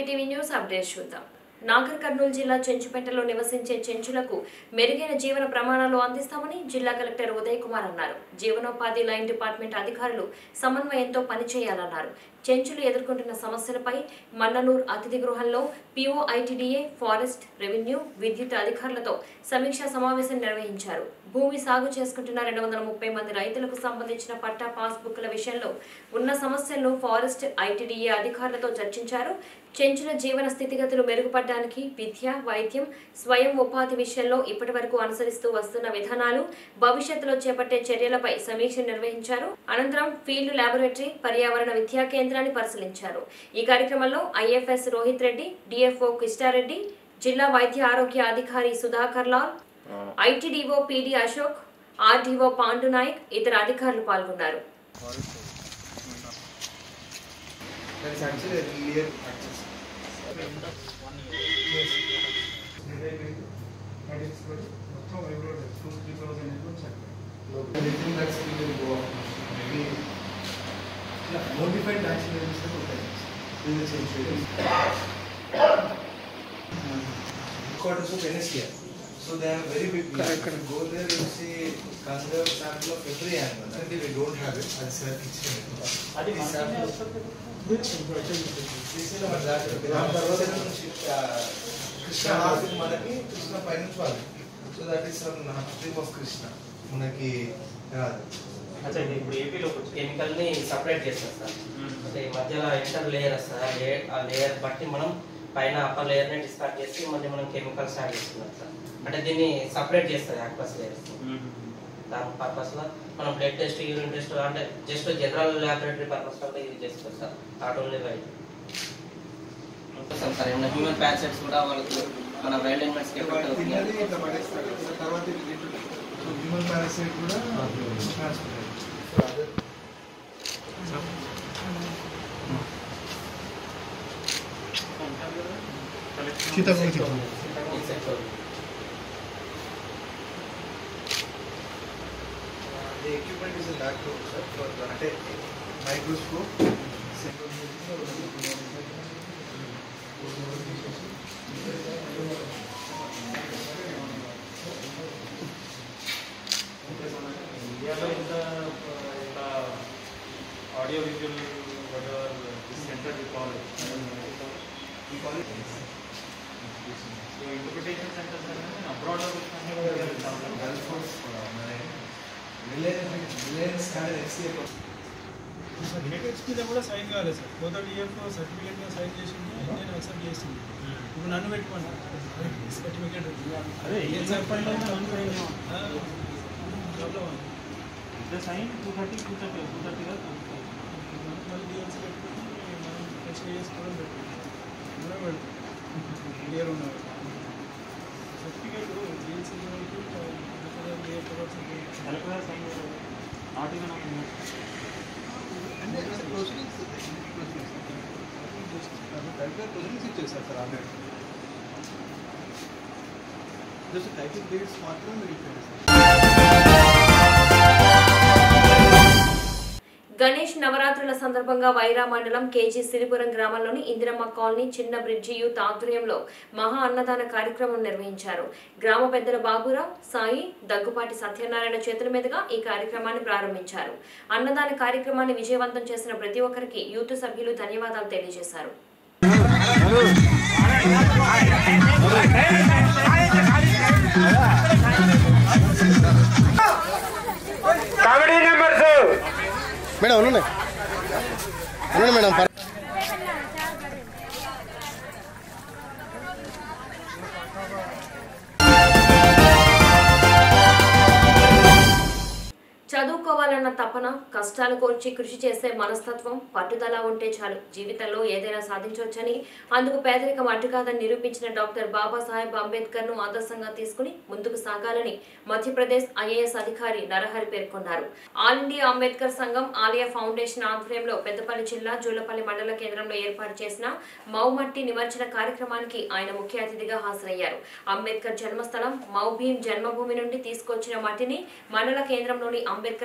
KTV news update చూద్దాం నాగర్ కర్నూలు జిల్లా చెంచుపేటలో నివసించే చెంచులకు మెరుగైన జీవన ప్రమాణాలు అందిస్తామని జిల్లా కలెక్టర్ ఉదయ్ కుమార్ అన్నారు జీవనోపాధి లైన్ డిపార్ట్మెంట్ అధికారులు సమన్వయంతో పనిచేయాలన్నారు చెంచులు ఎదుర్కొంటున్న సమస్యలపై మన్ననూర్ అతిథి గృహంలో పీఓఐటీడీఏ ఫారెస్ట్ రెవెన్యూ విద్యుత్ అధికారులతో సమీక్షా సమావేశం నిర్వహించారు భూమి సాగు చేసుకుంటున్న రెండు వందల ముప్పై మంది రైతులకు సంబంధించిన పట్టా పాస్బుక్ల విషయంలో ఉన్న సమస్యలను ఫారెస్ట్ ఐటీడీఏ అధికారులతో చర్చించారు చెంచుల జీవన స్థితిగతులు మెరుగుపడడానికి విద్య వైద్యం స్వయం ఉపాధి విషయంలో ఇప్పటి వరకు అనుసరిస్తూ వస్తున్న విధానాలు భవిష్యత్తులో చేపట్టే చర్యలపై సమీక్ష నిర్వహించారు అనంతరం ఫీల్డ్ ల్యాబొరేటరీ పర్యావరణ విద్యా కేంద్రాన్ని పరిశీలించారు ఈ కార్యక్రమంలో ఐఎఫ్ఎస్ రోహిత్ రెడ్డి డిఎఫ్ఓ కృష్ణారెడ్డి జిల్లా వైద్య ఆరోగ్య అధికారి Sudhakar Lal ITDO PD Ashok RDO Pandu Naik ఇతర అధికారులు పాల్గొన్నారు That's actually a clear access. Anything that's still will go up. Maybe modified action is the in the century. Quarters of Venetia. So they have very big. If you go there, you see conserved sample of every animal. Currently we don't have it. I'll say kitchen. These samples. తీసిన మన దాంట్లో దాని తర్వాత నుంచి ఆ, Krishna half మనకి కృష్ణ పైనుంచి వాళ్ళకి so that is stream of Krishna మనకి రాదు అచ్చా ఇది ఇప్పుడు ఏపీలో కెమికల్ ని సపరేట్ చేస్తారు సార్ అంటే ఈ మధ్యలో ఇంటర్ లేయర్ వస్తుంది ఆ లేయర్ ఆ లేయర్ బట్టి మనం పైన అప్పర్ లేయర్ ని డిస్కార్డ్ చేసి మళ్ళీ మనం కెమికల్స్ యాడ్ చేస్తున్నాం సార్ అంటే దీన్ని సపరేట్ చేస్తారు యాక్వస్ లేయర్స్ దాని పర్పస్ లో మనం బ్లడ్ టెస్ట్ యూరిన్ టెస్ట్ అంటే జస్ట్ జనరల్ ల్యాబొరేటరీ పర్పస్ లో యూజ్ చేస్తారు sir not only by sir sir ఏమైనా హ్యూమన్ ప్యాసెట్స్ కూడా వాళ్ళకి మన బ్రైన్ ఎలిమెంట్స్ కి ఎఫెక్ట్ తిన్నది అవుతుంది ఇట్లా పడేస్తారు సో తర్వాత సో హ్యూమన్ పారాసైట్ కూడా transfer so other the equipment is in that room, sir, for the అంటే microscope, ఇండియాలో ఇంత ఇంత audio visual whatever this center we call it. we call it So interpretation centers అనేది abroad లో Gulf of uh, Marine. Reliance, Reliance had an XCA రిలేటెడ్స్ మీద కూడా sign కాలేదు సార్ మొదటి డిఎఫ్ సర్టిఫికేట్ మీద సైన్ చేసింది నేను యాక్సెప్ట్ చేసింది ఇప్పుడు నన్ను పెట్టుకోండి సర్టిఫికేట్ అదే ఏం చెప్పండి the sign two thirty two thirty two థర్టీగా మళ్ళీ డిఎల్సీ పెట్టుకుని మనం టెస్ట్ చేసుకోవడం పెట్టుకుంటాం మనం క్లియర్ ఉన్నది certificate DLC DF collector sign not in అంటే ప్రొసీడింగ్స్ ప్రొసీడింగ్స్ ఇచ్చేస్తారు sir already just title dates మాత్రం మీరు ఇచ్చారు సార్ గణేష్ నవరాత్రుల సందర్భంగా వైరా మండలం కేజీ సిరిపురం గ్రామంలోని ఇందిరమ్మ కాలనీ చిన్న బ్రిడ్జి యూత్ ఆధ్వర్యంలో మహా అన్నదాన కార్యక్రమం నిర్వహించారు గ్రామ పెద్దల బాబురావు సాయి దగ్గుపాటి సత్యనారాయణ చేతుల మీదుగా ఈ కార్యక్రమాన్ని ప్రారంభించారు అన్నదాన కార్యక్రమాన్ని విజయవంతం చేసిన ప్రతి ఒక్కరికి యూత్ సభ్యులు ధన్యవాదాలు తెలియజేశారు మేడం ఉండండి ఉండండి మేడం పర్- చదువుకోవాలన్న తపన కష్టాలు కోర్చి కృషి చేసే మనస్తత్వం పట్టుదల ఉంటే చాలు జీవితంలో ఏదైనా సాధించవచ్చని అందుకు పేదరికం అడ్డు కాదని నిరూపించిన డాక్టర్ బాబాసాహెబ్ అంబేద్కర్ ను ఆదర్శంగా తీసుకుని ముందుకు సాగాలని మధ్యప్రదేశ్ ఐఏఎస్ అధికారి నరహరి పేర్కొన్నారు ఆల్ ఇండియా అంబేద్కర్ సంఘం ఆలయ ఫౌండేషన్ ఆధ్వర్యంలో పెద్దపల్లి జిల్లా జూలపల్లి మండల కేంద్రంలో ఏర్పాటు చేసిన మౌమట్టి నిమజ్జన కార్యక్రమానికి ఆయన ముఖ్య అతిథిగా హాజరయ్యారు అంబేద్కర్ జన్మస్థలం మౌభీం జన్మభూమి నుండి తీసుకొచ్చిన మట్టిని మండల కేంద్రంలోని అంబేద్కర్ విగ్రహం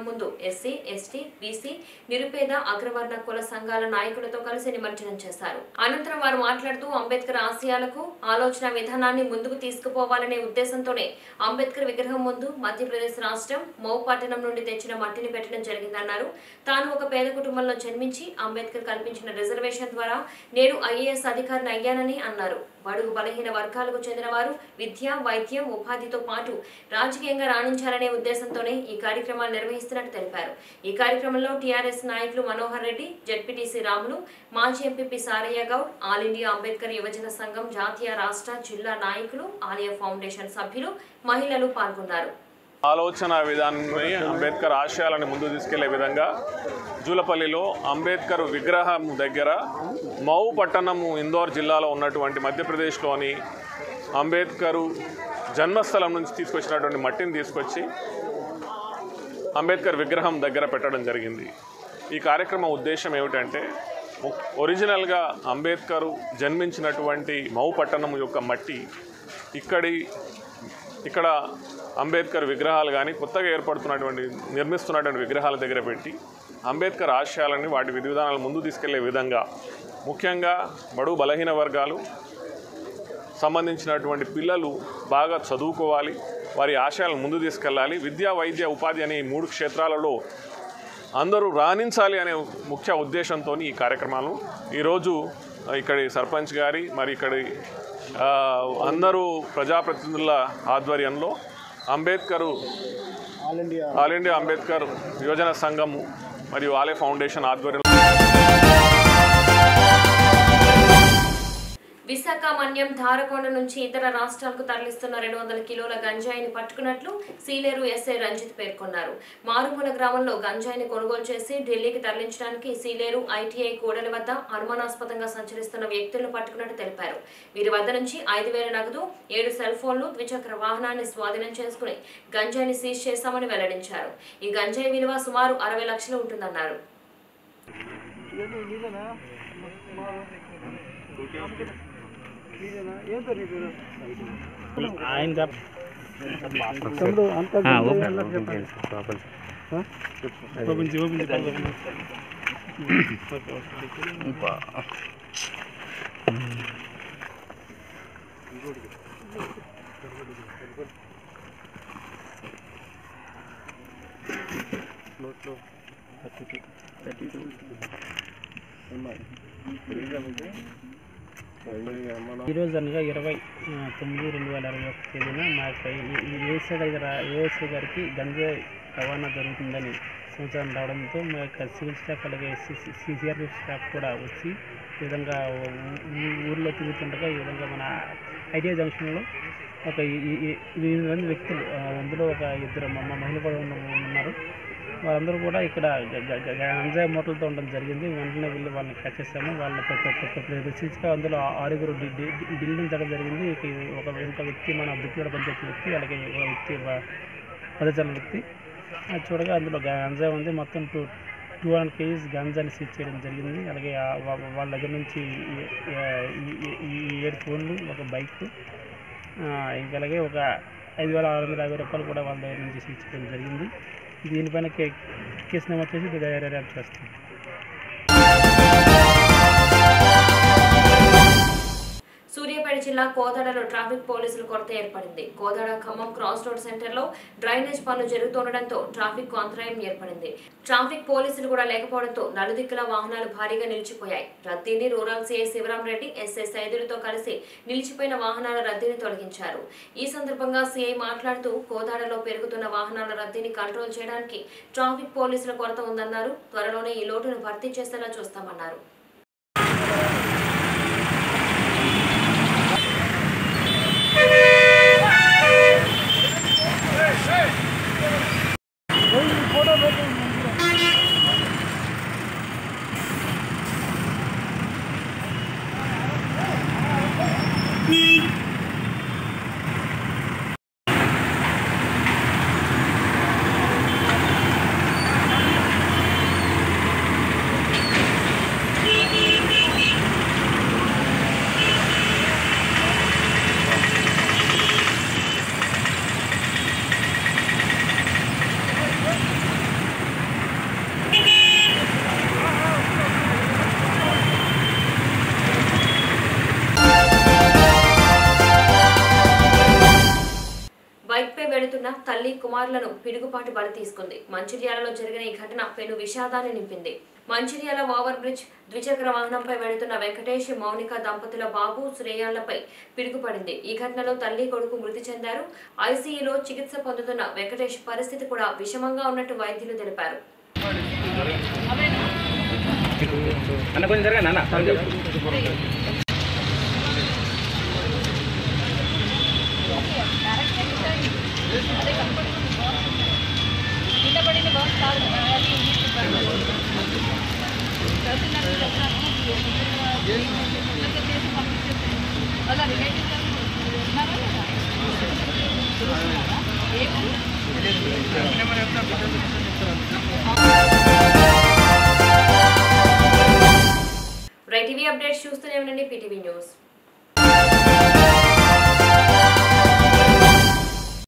ముందు ఎస్సీ ఎస్టీ బీసీ నిరుపేద అగ్రవర్ణ కుల సంఘాల నాయకులతో కలిసి నిమజ్జనం చేశారు అనంతరం వారు మాట్లాడుతూ అంబేద్కర్ ఆశయాలకు ఆలోచన విధానాన్ని ముందుకు తీసుకుపోవాలనే ఉద్దేశంతోనే అంబేద్కర్ విగ్రహం ముందు మధ్యప్రదేశ్ రాష్ట్రం మౌ పట్టణం నుండి తెచ్చిన మట్టిని పెట్టడం జరిగిందన్నారు తాను ఒక పేద కుటుంబంలో జన్మించి అంబేద్కర్ కల్పించిన రిజర్వేషన్ ద్వారా నేడు ఐఏఎస్ అధికారిని అయ్యానని అన్నారు బడుగు బలహీన వర్గాలకు చెందిన వారు విద్య వైద్యం ఉపాధితో పాటు రాజకీయంగా రాణించాలనే ఉద్దేశంతోనే ఈ కార్యక్రమాలు నిర్వహిస్తున్నట్టు తెలిపారు ఈ కార్యక్రమంలో టీఆర్ఎస్ నాయకులు మనోహర్ రెడ్డి జడ్పీటీసీ రాములు మాజీ MPP Saraiah Goud all India Ambedkar యువజన సంఘం జాతీయ రాష్ట్ర జిల్లా నాయకులు ఆలయ ఫౌండేషన్ సభ్యులు మహిళలు పాల్గొన్నారు ఆలోచన విధానాన్ని అంబేద్కర్ ఆశయాలను ముందు తీసుకెళ్లే విధంగా జూలపల్లిలో అంబేద్కర్ విగ్రహం దగ్గర మౌ పట్టణము ఇందోర్ జిల్లాలో ఉన్నటువంటి మధ్యప్రదేశ్లోని అంబేద్కరు జన్మస్థలం నుంచి తీసుకొచ్చినటువంటి మట్టిని తీసుకొచ్చి అంబేద్కర్ విగ్రహం దగ్గర పెట్టడం జరిగింది ఈ కార్యక్రమం ఉద్దేశం ఏమిటంటే ము- ఒరిజినల్గా అంబేద్కరు జన్మించినటువంటి మౌ పట్టణం యొక్క మట్టి ఇక్కడి ఇక్కడ అంబేద్కర్ విగ్రహాలు కానీ కొత్తగా ఏర్పడుతున్నటువంటి నిర్మిస్తున్నటువంటి విగ్రహాల దగ్గర పెట్టి అంబేద్కర్ ఆశయాలని వాటి విధి విధానాలు ముందు తీసుకెళ్లే విధంగా ముఖ్యంగా బడు బలహీన వర్గాలు సంబంధించినటువంటి పిల్లలు బాగా చదువుకోవాలి వారి ఆశయాలను ముందు తీసుకెళ్ళాలి విద్యా వైద్య ఉపాధి అనే ఈ మూడు క్షేత్రాలలో అందరూ రాణించాలి అనే ముఖ్య ఉద్దేశంతో ఈ కార్యక్రమాలు ఈరోజు ఇక్కడి సర్పంచ్ గారి మరి ఇక్కడి ఆ, అందరూ ప్రజాప్రతినిధుల ఆధ్వర్యంలో Ambedkar all India all India Ambedkar యువజన సంఘము మరియు ఆలయ ఫౌండేషన్ ఆధ్వర్యంలో విశాఖ మన్యం ధారకొండ నుంచి ఇతర రాష్ట్రాలకు తరలిస్తున్న రెండు వందల కిలోల గంజాయిని పట్టుకున్నట్లు సీలేరు ఎస్ఐ రంజిత్ పేర్కొన్నారు మారుమూల గ్రామంలో గంజాయిని కొనుగోలు చేసి ఢిల్లీకి తరలించడానికి సీలేరు ఐటీఐ కూడలి వద్ద అనుమానాస్పదంగా సంచరిస్తున్న వ్యక్తులను పట్టుకున్నట్టు తెలిపారు వీరి వద్ద నుంచి ఐదు వేల నగదు ఏడు సెల్ ఫోన్లు ద్విచక్ర వాహనాన్ని స్వాధీనం చేసుకుని గంజాయిని సీజ్ చేశామని వెల్లడించారు ఈ గంజాయి విలువ సుమారు అరవై లక్షలు ఉంటుందన్నారు ఓపెన్ చేయి, ఓపెన్ చేయి, ఓపెన్ చేయి. ఈరోజు అనగా ఇరవై ఆ, తొమ్మిది రెండు వేల ఇరవై ఒక తేదీన మాకు ఏఎస్ఐ దగ్గర ఏఎస్ఐ గారికి గంజాయి రవాణా జరుగుతుందని సమాచారం రావడంతో మా యొక్క సివిల్ స్టాఫ్ అలాగే సిసిఆర్పి స్టాఫ్ కూడా వచ్చి ఈ విధంగా ఊ- ఊ- ఊర్లో తిరుగుతుండగా ఈ విధంగా మన ఐటీఐ జంక్షన్లో ఒక ఈ- ఈ- ఈ- ఎనిమిది మంది వ్యక్తులు ఆ, అందులో ఒక ఇద్దరు మా మా మహిళ కూడా ఉన్న- ఉన్నారు వాళ్ళందరూ కూడా ఇక్కడ గ- గ- గ- గంజాయి మూటలతో ఉండడం జరిగింది వెంటనే వెళ్ళి వాళ్ళని క్యాచ్ చేసాము వాళ్ళని ప్ర- ప్ర- ప్ర- ప్ర- ప్రదర్శించగా అందులో ఆరుగురు డి- డి- డి- ఢిల్లించడం జరిగింది ఇక ఈ ఒక ఇంకో వ్యక్తి మన దుక్కుల పంచాయతీ వ్యక్తి అలాగే ఒక వ్యక్తి పదచాల వ్యక్తి అది చూడగా అందులో గంజాయి ఉంది మొత్తం టూ టూ హండ్రెడ్ కేజీస్ గంజాని సీజ్ చేయడం జరిగింది అలాగే ఆ వా- వాళ్ళ దగ్గర నుంచి ఈ- ఈ- ఈ- ఈ ఏడు ఫోన్లు ఒక బైక్ ఇంకా అలాగే ఒక ఐదు వేల ఆరు వందల యాభై రూపాయలు కూడా వాళ్ళ దగ్గర నుంచి సీజ్ చేయడం జరిగింది దీనిపైన కే కేసు నమోదు చేసి దర్యాప్తు చేస్తాం సూర్యాపేట జిల్లా కోదాడలో ట్రాఫిక్ పోలీసులు కొరత ఏర్పడింది Kodad Khammam cross road centre లో డ్రైనేజ్ పనులు జరుగుతుండటంతో ట్రాఫిక్ కు అంతరాయం ఏర్పడింది ట్రాఫిక్ పోలీసులు కూడా లేకపోవడంతో నలుదిక్కుల వాహనాలు భారీగా నిలిచిపోయాయి రద్దీని rural CI Sivaram Reddy SI సైదులతో కలిసి నిలిచిపోయిన వాహనాల రద్దీని తొలగించారు ఈ సందర్భంగా సీఐ మాట్లాడుతూ కోదాడలో పెరుగుతున్న వాహనాల రద్దీని కంట్రోల్ చేయడానికి ట్రాఫిక్ పోలీసుల కొరత ఉందన్నారు త్వరలోనే ఈ లోటును భర్తీ చేసేలా చూస్తామన్నారు తల్లి కుమారులను పిడుగుపాటు బలి తీసుకుంది మంచిర్యాలలో జరిగిన ఈ ఘటన పెను విషాదాన్ని నింపింది మంచిర్యాల ఓవర్ బ్రిడ్జ్ ద్విచక్ర వాహనంపై వెళుతున్న వెంకటేష్ మౌనిక దంపతుల బాబు శ్రేయాళ్లపై పిడుగుపడింది ఈ ఘటనలో తల్లి కొడుకు మృతి చెందారు ఐసీయూలో చికిత్స పొందుతున్న వెంకటేష్ పరిస్థితి కూడా విషమంగా ఉన్నట్టు వైద్యులు తెలిపారు అన్న కొంచెం జరగండి అన్న రైట్ టీవీ అప్డేట్స్ చూస్తూనే ఉండండి పీటీవీ న్యూస్